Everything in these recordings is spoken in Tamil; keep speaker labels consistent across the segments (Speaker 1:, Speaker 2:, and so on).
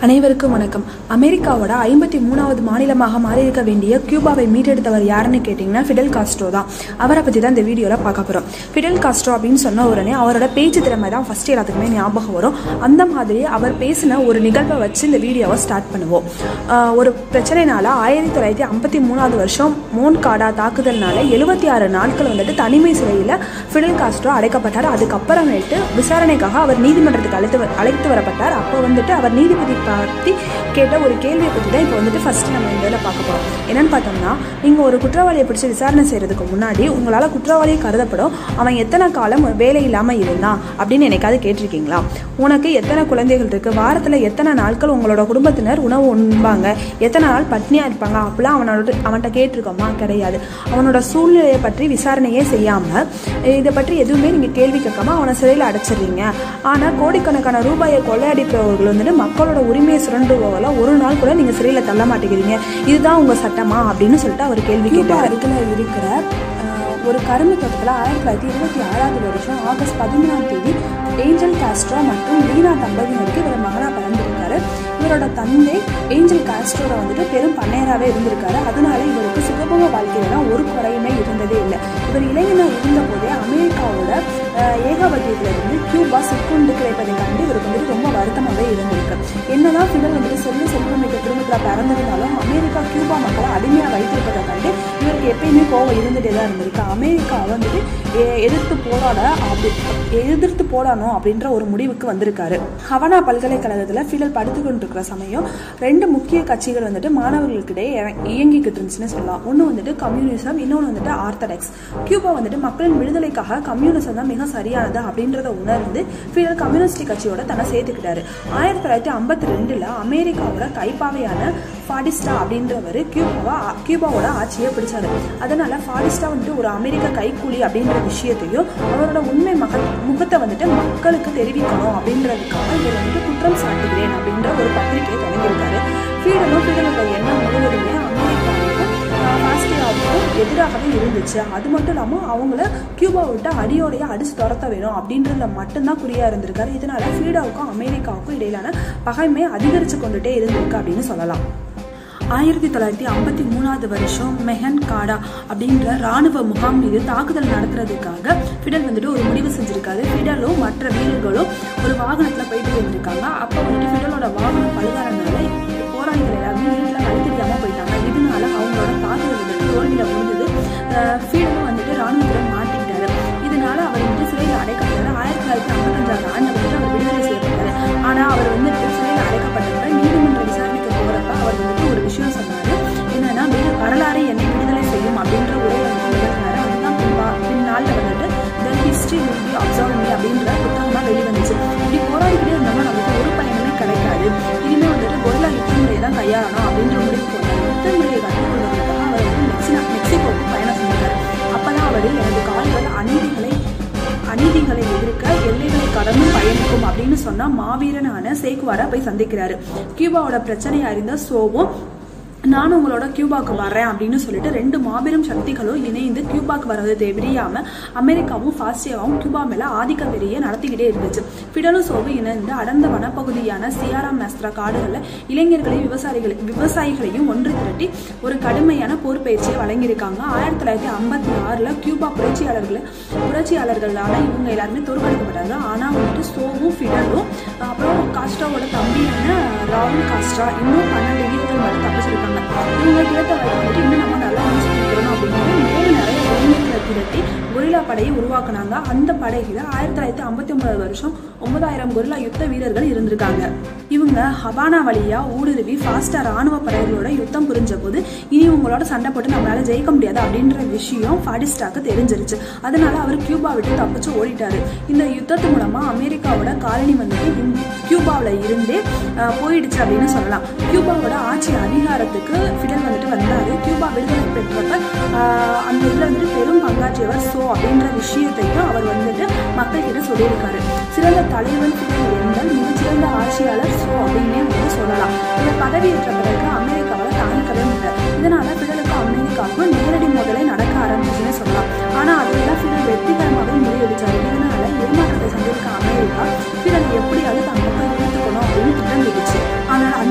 Speaker 1: அனைவருக்கும் வணக்கம் அமெரிக்காவோட ஐம்பத்தி மூணாவது மாநிலமாக மாறியிருக்க வேண்டிய கியூபாவை மீட்டெடுத்தவர் யாருன்னு கேட்டிங்கன்னா ஃபிடல் காஸ்ட்ரோ தான் அவரை பற்றி தான் இந்த வீடியோவில் பார்க்க போகிறோம் ஃபிடல் காஸ்ட்ரோ அப்படின்னு சொன்ன உடனே அவரோட பேச்சு திறமை தான் ஃபஸ்ட் எல்லாத்துக்குமே ஞாபகம் வரும் அந்த மாதிரி அவர் பேசின ஒரு நிகழ்வை வச்சு இந்த வீடியோவை ஸ்டார்ட் பண்ணுவோம் ஆஹ் ஒரு பிரச்சனைனால ஆயிரத்தி தொள்ளாயிரத்தி ஐம்பத்தி மூணாவது வருஷம் மோன் காடா தாக்குதல்னால எழுபத்தி ஆறு நாட்கள் வந்துட்டு தனிமை சிறையில் ஃபிடல் காஸ்ட்ரோ அடைக்கப்பட்டார் அதுக்கப்புறமேட்டு விசாரணைக்காக அவர் நீதிமன்றத்துக்கு அழைத்து வ- அழைத்து வரப்பட்டார் அப்போ வந்துட்டு அவர் நீதிபதி பற்றி கேட்ட ஒரு கேள்வியை பற்றி தான் இப்போ வந்துட்டு ஃபர்ஸ்ட் நம்ம இந்த இதில் பார்க்க போகிறோம் என்னன்னு பார்த்தோம்னா நீங்கள் ஒரு குற்றவாளியை பிடிச்சி விசாரணை செய்கிறதுக்கு முன்னாடி உங்களால் குற்றவாளியை கருதப்படும் அவன் எத்தனை காலம் வேலை இல்லாமல் இருந்தான் அப்படின்னு என்னைக்காவது கேட்டிருக்கீங்களா உனக்கு எத்தனை குழந்தைகள் இருக்குது வாரத்தில் எத்தனை நாட்கள் உங்களோட குடும்பத்தினர் உணவு உண்பாங்க எத்தனை நாள் பட்னியாக இருப்பாங்க அப்படிலாம் அவனோட அவன்கிட்ட கேட்டிருக்கோமா கிடையாது அவனோட சூழ்நிலையை பற்றி விசாரணையே செய்யாமல் இதை பற்றி எதுவுமே நீங்கள் கேள்வி கேட்காம அவனை சிறையில் அடைச்சிடுறீங்க ஆனால் கோடிக்கணக்கான ரூபாயை கொள்ளையடிப்பவர்கள் வந்துட்டு மக்களோட உரிமையை சுரண்டுபவர்கள ஒரு நாள் கூட நீங்கள் சிறையில் தள்ள மாட்டேங்கிறீங்க இதுதான் உங்கள் சட்டமா அப்படின்னு சொல்லிட்டு அவர் கேள்வி கேட்டார் அருகில் இருக்கிற அஹ், ஒரு கரும்பு தோட்டத்தில் ஆயிரத்தி தொள்ளாயிரத்தி இருபத்தி ஆறாவது வருஷம் ஆகஸ்ட் பதிமூணாம் தேதி ஏஞ்சல் காஸ்ட்ரோ மற்றும் லீனா தம்பதியினருக்கு இவர் மகனாக பிறந்திருக்காரு இவரோட தந்தை ஏஞ்சல் காஸ்ட்ரோட வந்துட்டு பெரும் பண்ணையராகவே இருந்திருக்காரு அதனால இவருக்கு சுகபோக வாழ்க்கையில தான் ஒரு குறையுமே இருந்ததே இல்லை இவர் இளைஞனாக இருந்தபோதே அமெரிக்காவோட அஹ், ஏகாபத்தியத்திலிருந்து கியூபா சிக்குண்டு கிடைப்பதை கண்டு இவருக்கு வந்துட்டு ரொம்ப வருத்தமாகவே இருந்திருக்கு என்னதான் ஃபிடல் வந்துட்டு செல்வ செல்வமிக்க குடும்பத்தில் பிறந்திருந்தாலும் அமெரிக்கா கியூபா மக்களை அடிமையாக வைத்திருப்பதை கண்டு இவருக்கு எப்பயுமே கோவம் இருந்துகிட்டே தான் இருந்திருக்கு அமெரிக்கா வந்துட்டு எ- எதிர்த்து போராட அப்படி எதிர்த்து போடணும் அப்படின்ற ஒரு முடிவுக்கு வந்திருக்காரு ஹவனா பல்கலைக்கழகத்தில் ஃபிடல் படித்து கொண்டிருக்கிற சமயம் ரெண்டு முக்கிய கட்சிகள் வந்துட்டு மாணவர்களுக்கிடையே இற- இயங்கிக்கிட்டு இருந்துச்சுன்னு சொல்லலாம் ஒன்று வந்துட்டு கம்யூனிசம் இன்னொன்று வந்துட்டு ஆர்த்தடாக்ஸ் கியூபா வந்துட்டு மக்களின் விடுதலைக்காக கம்யூனிசம் தான் மிக சரியானது அப்படின்றத உணர்ந்து ஃபிடல் கம்யூனிஸ்ட் கட்சியோட தன்னை சேர்த்துக்கிட்டாரு ஆயிரத்தி தொள்ளாயிரத்தி ஐம்பத்தி ரெண்டில் அமெரிக்காவோட கைப்பாவையான ஃபாடிஸ்டா அப்படின்றவர் கியூபாவா கியூபாவோட ஆட்சியை பிடிச்சாரு அதனால ஃபாடிஸ்டா வந்துட்டு ஒரு அமெரிக்க கைக்கூலி அப்படின்ற விஷயத்தையும் அவரோட உண்மை மக முகத்தை வந்துட்டு மக்களுக்கு தெரிவிக்கணும் அப்படின்றதுக்காக இவர் வந்துட்டு குற்றம் சாட்டுகிறேன் அப்படின்ற ஒரு பத்திரிகையை தொடங்கியிருக்காரு ஃபீடனும் ஃபீடனோட எண்ணம் முழுவதுமே அமெரிக்காவுக்கும் பாஸ்டியாவுக்கும் எதிராகவே இருந்துச்சு அது மட்டும் இல்லாமல் அவங்கள கியூபா விட்டு அடியோடைய அடிச்சு துரத்த வேணும் அப்படின்றதுல மட்டும்தான் குறியா இருந்திருக்காரு இதனால ஃபீடாவுக்கும் அமெரிக்காவுக்கும் இடையிலான பகைமை அதிகரிச்சு கொண்டுட்டே இருந்திருக்கு அப்படின்னு சொல்லலாம் ஆயிரத்தி தொள்ளாயிரத்தி ஐம்பத்தி மூணாவது வருஷம் மெஹன் காடா அப்படின்ற ராணுவ முகாம் மீது தாக்குதல் நடத்துறதுக்காக ஃபிடல் வந்துட்டு ஒரு முடிவு செஞ்சிருக்காரு ஃபிடலும் மற்ற வீரர்களும் ஒரு வாகனத்தில் போயிட்டு இருந்திருக்காங்க அப்போ வந்துட்டு ஃபிடலோட வாகனம் பழுதானதுனால போராளிகள் எல்லாருமே வீட்டில் வழி தெரியாமல் போயிட்டாங்க இதனால அவங்களோட தாக்குதல் வந்துட்டு தோல்வியில் முடிஞ்சது ஃபீடலும் வந்துட்டு ராணுவத்தில் மாட்டிக்கிட்டாரு இதனால அவர் வந்துட்டு சிறையில் அடைக்கப்பட்டாரு ஆயிரத்தி தொள்ளாயிரத்தி ஐம்பத்தஞ்சாவது ஆண்டு வந்துட்டு அவர் விடுதலை செய்யப்பட்டாரு ஆனால் அவர் வந்துட்டு சிறையில் அடைக்கப்பட்டப்ப நீதிமன்ற விசாரணைக்கு போகிறப்ப அவர் வந்துட்டு ஒரு விஷயம் சொன்னாரு என்னன்னா வீர- வரலாறு என்னை விடுதலை செய்யும் அப்படின்ற உரையை வந்து நிகழ்த்தினாரு அதுதான் பின்பா பின்னாளில் வந்துட்டு the history will be observe me அப்படின்ற புத்தகமாக வெளிவந்துச்சு இப்படி போராடிக்கிட்டே இருந்தோம்னா நமக்கு ஒரு பயனுமே கிடைக்காது இனிமேல் வந்துட்டு கொரில்லா யுத்த முறையை தான் கையாளணும் அப்படின்ற முடிவுக்கு வந்தார் யுத்த முறையை கற்றுக்கொள்வதற்காக அவர் வந்து மெக்சினா மெக்சிகோவுக்கு பயணம் செஞ்சார் அப்பதான் அவர் எனது கால்கள் அநீதிகளை அநீதிகளை எதிர்க்க எல்லைகளை கடந்து பயணிக்கும் அப்படின்னு சொன்னா மாவீரனான சேக்குவாரை போய் சந்திக்கிறாரு கியூபாவோட பிரச்சனையை அறிந்த சோவும் நானும் உங்களோட கியூபாக்கு வர்றேன் அப்படின்னு சொல்லிட்டு ரெண்டு மாபெரும் சக்திகளும் இணைந்து கியூபாக்கு வர்றது தெரியாம அமெரிக்காவும் ஃபாஸ்டியாவும் கியூபா மேல ஆதிக்க வெறியை நடத்திக்கிட்டே இருந்துச்சு பிடலும் சோவு இணைந்து அடர்ந்த வனப்பகுதியான சியாரா மேஸ்திரா காடுகள்ல இளைஞர்களையும் விவசாயிகளை விவசாயிகளையும் ஒன்று திரட்டி ஒரு கடுமையான போர் பயிற்சியை வழங்கியிருக்காங்க ஆயிரத்தி தொள்ளாயிரத்தி ஐம்பத்தி ஆறுல கியூபா புரட்சியாளர்கள் புரட்சியாளர்களால இவங்க எல்லாருமே தோற்கடிக்கப்பட்டாங்க ஆனா வந்துட்டு சோவும் ஃபிடலும் அப்புறம் காஸ்ட்ராவோட தம்பியான ராகுல் காஸ்ட்ரா இன்னும் பன்னெண்டு வீரர்கள் மட்டும் தப்பிச்சிருக்காங்க இவங்க கிடைத்த வாய்ப்பு வந்துட்டு இன்னும் நம்ம நல்லா யூஸ் பண்ணிக்கிறோம் அப்படின்னு மேலும் நிறைய இளைஞர்களை திரட்டி கொரில்லா படையை உருவாக்குனாங்க அந்த படையில ஆயிரத்தி தொள்ளாயிரத்தி ஐம்பத்தி ஒன்பது வருஷம் ஒன்பதாயிரம் கொரில்லா யுத்த வீரர்கள் இருந்திருக்காங்க இவங்க ஹவானா வழியா ஊடுருவி ஃபாஸ்டா ராணுவ படைகளோட யுத்தம் புரிஞ்ச போது இனி உங்களோட சண்டை போட்டு நம்மளால ஜெயிக்க முடியாது அப்படின்ற விஷயம் ஃபாடிஸ்டாக்கு தெரிஞ்சிருச்சு அதனால அவர் கியூபா விட்டு தப்பிச்சு ஓடிட்டாரு இந்த யுத்தத்து மூலமா அமெரிக்காவோட காலனி வந்துட்டு இந்த கியூபாவில் இருந்தே அஹ், போயிடுச்சு அப்படின்னு சொல்லலாம் கியூபாவோட ஆட்சி அதிகாரத்துக்கு ஃபிடல் வந்துட்டு வந்தாரு கியூபா விடுதலை பெற்றப்ப அஹ், அந்த இதில் வந்துட்டு பெரும் பங்காற்றியவர் சோ அப்படின்ற விஷயத்தையும் அவர் வந்துட்டு மக்கள்கிட்ட சொல்லியிருக்காரு சிறந்த தலைவன் ஃபிடல் என்றால் மிகச்சிறந்த ஆட்சியாளர் சோ அப்படின்னே வந்து சொல்லலாம் இவர் பதவியேற்ற பிறகு அமெரிக்காவால் தாங்கிக்கவே முடியல இதனால ஃபிடலுக்கும் அமெரிக்காவுக்கும் நேரடி மோதலே நடக்க ஆரம்பிச்சுன்னு சொல்லலாம் ஆனா அதெல்லாம் ஃபிடல் வெற்றிகரமாகவே முறியடிச்சாரு இதனால ஏமாற்றத்தை சந்திக்க அமெரிக்கா ஃபிடல் எப்படியாவது தன் பக்கம் இழுத்துக்கணும் அப்படின்னு திட்டமிட்டுச்சு ஆனால்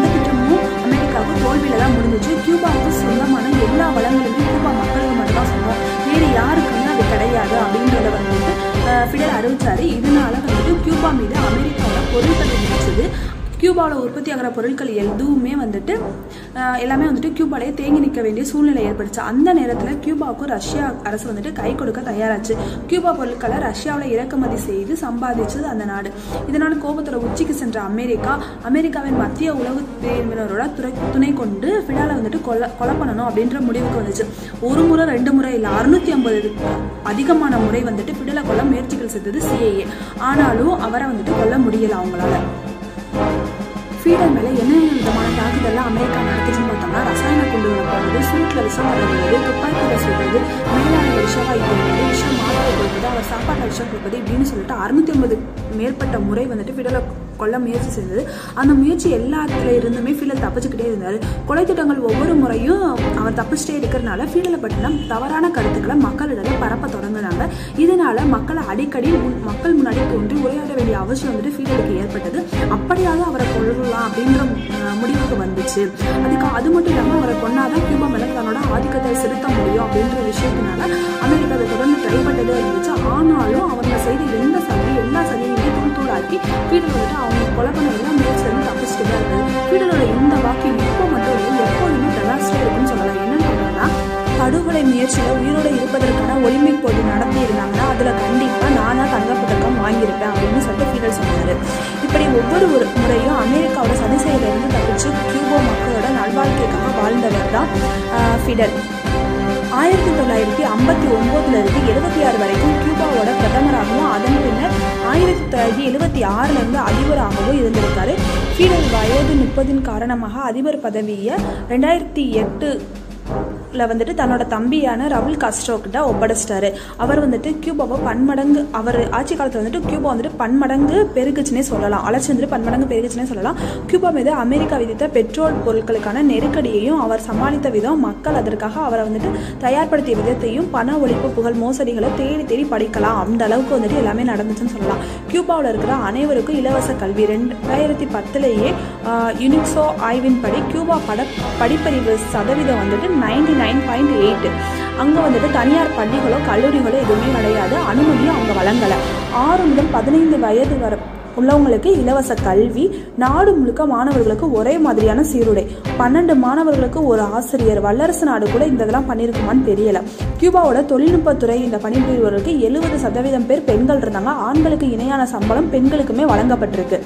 Speaker 1: வந்துச்சு கியூபாவுக்கு சொந்தமான எல்லா வளங்களுமே கியூபா மக்களுக்கு மட்டும் தான் சொந்தம் வேறு யாருக்குமே அது கிடையாது அப்படின்றத வந்துட்டு அஹ், ஃபிடல் அறிவிச்சாரு இதனால வந்துட்டு கியூபா மீது அமெரிக்காவோட பொருட்கள் விதிச்சது கியூபாவில் உற்பத்தி ஆகிற பொருட்கள் எதுவுமே வந்துட்டு அஹ், எல்லாமே வந்துட்டு கியூபாலேயே தேங்கி நிற்க வேண்டிய சூழ்நிலை ஏற்பட்டுச்சு அந்த நேரத்தில் கியூபாவுக்கும் ரஷ்யா அரசு வந்துட்டு கை கொடுக்க தயாராச்சு கியூபா பொருட்களை ரஷ்யாவில் இறக்குமதி செய்து சம்பாதிச்சது அந்த நாடு இதனால் கோபத்தோட உச்சிக்கு சென்ற அமெரிக்கா அமெரிக்காவின் மத்திய உளவு பிரிவினரோட துறை துணை கொண்டு ஃபிடாலை வந்துட்டு கொலை கொலை பண்ணணும் அப்படின்ற முடிவுக்கு வந்துச்சு ஒரு முறை ரெண்டு முறை இல்லை அறுநூத்தி ஐம்பது அதிகமான முறை வந்துட்டு ஃபிடலை கொல்ல முயற்சிகள் செய்தது சிஏஏ ஆனாலும் அவரை வந்துட்டு கொல்ல முடியல அவங்களால ஃபீடர் மேலே என்ன விதமான தாக்குதல்லாம் அமெரிக்கா நடத்துச்சுன்னு பார்த்தோம்னா ரசாயன குண்டுகளை போடுறது சூட்டில் விஷம் தருவது துப்பாக்கியில் சுடுறது மேலான விஷவாயு கொடுப்பது விஷம் மாத்திரை கொடுப்பது அவர் சாப்பாட்டில் விஷம் கொடுப்பது இப்படின்னு சொல்லிட்டு அறுநூத்தி ஐம்பது மேற்பட்ட முறை வந்துட்டு ஃபிடலை கொல்ல முயற்சி செய்தது அந்த முயற்சி எல்லாத்துல இருந்துமே ஃபீடல் தப்பிச்சுக்கிட்டே இருந்தார் கொலை திட்டங்கள் ஒவ்வொரு முறையும் அவர் தப்பிச்சுட்டே இருக்கிறனால ஃபீடலை பற்றின தவறான கருத்துக்களை மக்களிடையே பரப்ப தொடங்குனாங்க இதனால மக்களை அடிக்கடி முன்- மக்கள் முன்னாடி தோன்றி உரையாட வேண்டிய அவசியம் வந்துட்டு ஃபீடலுக்கு ஏற்பட்டது அப்படியாவது அவரை கொள்ளலாம் அப்படின்ற அஹ், முடிவுக்கு வந்துச்சு அதுக்கு அது மட்டும் இல்லாமல் அவரை கொண்டாதான் கியூபா மேலே தன்னோட ஆதிக்கத்தை செலுத்த முடியும் அப்படின்ற விஷயத்தினால அமெரிக்கா அதை தொடர்ந்து ட்ரை பண்ணதே இருந்துச்சு ஆனாலும் அவங்க செய்த எந்த சதி எல்லா சதியுமே தூள் தூளாக்கி ஃபீடல் வந்துட்டு அவங்க கொலை பண்ண எல்லா முயற்சியிலும் தப்பிச்சுட்டு தான் இருக்குது ஃபீடலோட இந்த வாக்கு இப்போ மட்டும் இல்லை எப்போதுமே டெலாஸ்டே இருக்குன்னு சொல்லலாம் என்னன்னு சொல்றேன்னா படுகொலை முயற்சியில் உயிரோடு இருப்பதற்கான ஒலிம்பிக் போட்டி நடத்தி இருந்தாங்கன்னா அதில் கண்டிப்பாக நானாக தங்கப்பதக்கம் வாங்கியிருப்பேன் அப்படின்னு சொல்லிட்டு ஃபீடல் சொன்னார் இப்படி ஒவ்வொரு ஒரு முறையும் அமெரிக்காவோட சதி செயலிருந்து தப்பிச்சு கியூபோ மக்களோட நல்வாழ்க்கைக்காக வாழ்ந்தவர் தான் ஆஹ், ஃபிடல் ஆயிரத்தி தொள்ளாயிரத்தி ஐம்பத்தி ஒம்போதுல இருந்து எழுபத்தி ஆறு வரைக்கும் கியூபாவோட பிரதமராகவும் அதன் பின்னர் ஆயிரத்தி தொள்ளாயிரத்தி எழுபத்தி ஆறுல இருந்து அதிபராகவும் இருந்திருக்காரு ஃபீடல் வயது முப்பதின் காரணமாக அதிபர் பதவியை ரெண்டாயிரத்தி எட்டு ல வந்துட்டு தன்னோட தம்பியான ரவுல் காஸ்ட்ரோ கிட்ட ஒப்படைச்சிட்டாரு அவர் வந்துட்டு கியூபாவை பன்மடங்கு அவர் ஆட்சி காலத்தில் வந்துட்டு கியூபா வந்துட்டு பன்மடங்கு பெருகுச்சுனே சொல்லலாம் வளர்ச்சி வந்துட்டு பன்மடங்கு பெருகுச்சுனே சொல்லலாம் கியூபா மீது அமெரிக்கா விதித்த பெட்ரோல் பொருட்களுக்கான நெருக்கடியையும் அவர் சமாளித்த விதம் மக்கள் அதற்காக அவரை வந்துட்டு தயார்படுத்திய விதத்தையும் பண ஒழிப்பு புகழ் மோசடிகளை தேடி தேடி படிக்கலாம் அந்த அளவுக்கு வந்துட்டு எல்லாமே நடந்துச்சுன்னு சொல்லலாம் கியூபாவில் இருக்கிற அனைவருக்கும் இலவச கல்வி ரெண்டாயிரத்தி பத்துலேயே யுனிக்ஸோ ஆய்வின்படி கியூபா பட படிப்பறிவு சதவீதம் வந்துட்டு நைன்டி நைன் பாயிண்ட் எயிட் அங்கே வந்துட்டு தனியார் பள்ளிகளோ கல்லூரிகளோ எதுவுமே கிடையாது அனுமதியும் அவங்க வழங்கலை ஆறு முதல் பதினைந்து வயது வர உள்ளவங்களுக்கு இலவச கல்வி நாடு முழுக்க மாணவர்களுக்கு ஒரே மாதிரியான சீருடை பன்னெண்டு மாணவர்களுக்கு ஒரு ஆசிரியர் வல்லரசு நாடு கூட இந்த இதெல்லாம் பண்ணியிருக்குமான்னு தெரியல கியூபாவோட தொழில்நுட்பத்துறை இந்த பணிபுரிவர்களுக்கு எழுபது சதவீதம் பேர் பெண்கள் இருந்தாங்க ஆண்களுக்கு இணையான சம்பளம் பெண்களுக்குமே வழங்கப்பட்டிருக்கு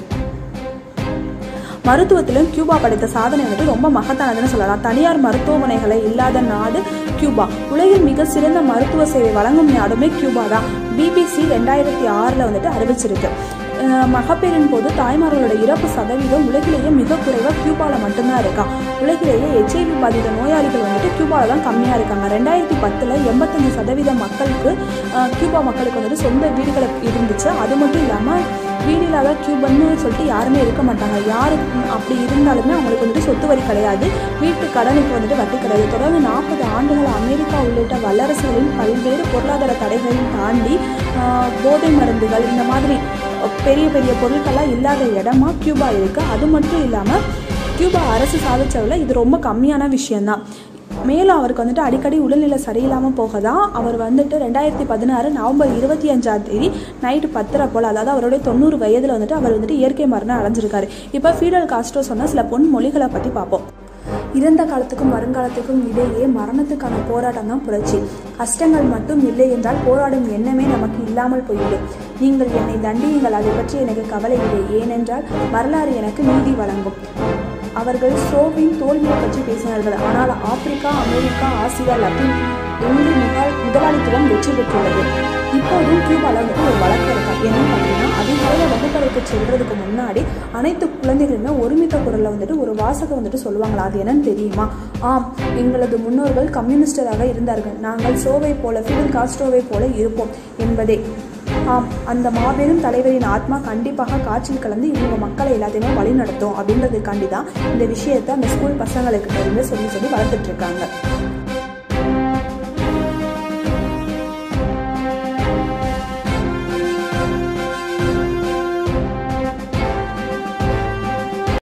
Speaker 1: மருத்துவத்திலும் கியூபா படைத்த சாதனை வந்துட்டு ரொம்ப மகத்தானதுன்னு சொல்லலாம் தனியார் மருத்துவமனைகளை இல்லாத நாடு கியூபா உலகில் மிக சிறந்த மருத்துவ சேவை வழங்கும் நாடுமே கியூபா தான் பிபிசி ரெண்டாயிரத்தி ஆறில் வந்துட்டு அறிவிச்சிருக்கு அஹ் மகப்பேறின் போது தாய்மார்களோட இறப்பு சதவீதம் உலகிலேயே மிக குறைவாக கியூபாவில் மட்டும்தான் இருக்கா உலகிலேயே ஹெச்ஐவி பாதித்த நோயாளிகள் வந்துட்டு கியூபாவில் தான் கம்மியாக இருக்காங்க ரெண்டாயிரத்தி பத்தில் எண்பத்தஞ்சு சதவீத மக்களுக்கு அஹ், கியூபா மக்களுக்கு வந்துட்டு சொந்த வீடுகள் இருந்துச்சு அது மட்டும் இல்லாமல் வீடு இல்லாத கியூபன்னு சொல்லிட்டு யாருமே இருக்க மாட்டாங்க யாரு அப்படி இருந்தாலுமே அவங்களுக்கு வந்துட்டு சொத்து வரி கிடையாது வீட்டு கடனுக்கு வந்துட்டு வட்டி கிடையாது தொடர்ந்து நாற்பது ஆண்டுகள் அமெரிக்கா உள்ளிட்ட வல்லரசுகளின் பல்வேறு பொருளாதார தடைகளையும் தாண்டி ஆஹ், போதை மருந்துகள் இந்த மாதிரி பெரிய பெரிய பொருட்கள்லாம் இல்லாத இடமா கியூபா இருக்கு அது மட்டும் இல்லாமல் கியூபா அரசு சாதிச்சவில் இது ரொம்ப கம்மியான விஷயம்தான் மேலும் அவருக்கு வந்துட்டு அடிக்கடி உடல்நிலை சரியில்லாமல் போக தான் அவர் வந்துட்டு ரெண்டாயிரத்தி பதினாறு நவம்பர் இருபத்தி அஞ்சாம் தேதி நைட்டு பத்தரை போல் அதாவது அவருடைய தொண்ணூறு வயதில் வந்துட்டு அவர் வந்துட்டு இயற்கை மரணம் அடைஞ்சிருக்காரு இப்போ ஃபீடல் காஸ்ட்ரோ சொன்ன சில பொன் மொழிகளை பற்றி பார்ப்போம் இறந்த காலத்துக்கும் வருங்காலத்துக்கும் இடையே மரணத்துக்கான போராட்டம் தான் புரட்சி கஷ்டங்கள் மட்டும் இல்லை என்றால் போராடும் எண்ணமே நமக்கு இல்லாமல் போய்விடும் நீங்கள் என்னை தண்டியுங்கள் அதை பற்றி எனக்கு கவலை இல்லை ஏனென்றால் வரலாறு எனக்கு நீதி வழங்கும் அவர்கள் சோவின் தோல்வியை பற்றி பேசினார்கள் ஆனால் ஆப்பிரிக்கா அமெரிக்கா ஆசியா லத்தீன் எங்கு முதல் முதலாளித்துவம் வெற்றி பெற்றுள்ளது இப்போதும் கியூபால வந்துட்டு ஒரு வழக்கு இருக்கா என்னன்னு பார்த்தீங்கன்னா அதிகாலையில் வகுப்பறைக்கு செல்றதுக்கு முன்னாடி அனைத்து குழந்தைகளுமே ஒருமித்த குரல்ல வந்துட்டு ஒரு வாசகம் வந்துட்டு சொல்லுவாங்களா அது என்னன்னு தெரியுமா ஆம் எங்களது முன்னோர்கள் கம்யூனிஸ்டராக இருந்தார்கள் நாங்கள் சோவை போல ஃபிடல் காஸ்ட்ரோவை போல இருப்போம் என்பதே ஆம் அந்த மாபெரும் தலைவரின் ஆத்மா கண்டிப்பாக காற்றில் கலந்து இவங்க மக்களை எல்லாத்தையுமே வழி நடத்தும் அப்படின்றதுக்காண்டி தான் இந்த விஷயத்தை அந்த ஸ்கூல் பசங்களுக்கு இருந்து சொல்லி சொல்லி வளர்த்துட்டு இருக்காங்க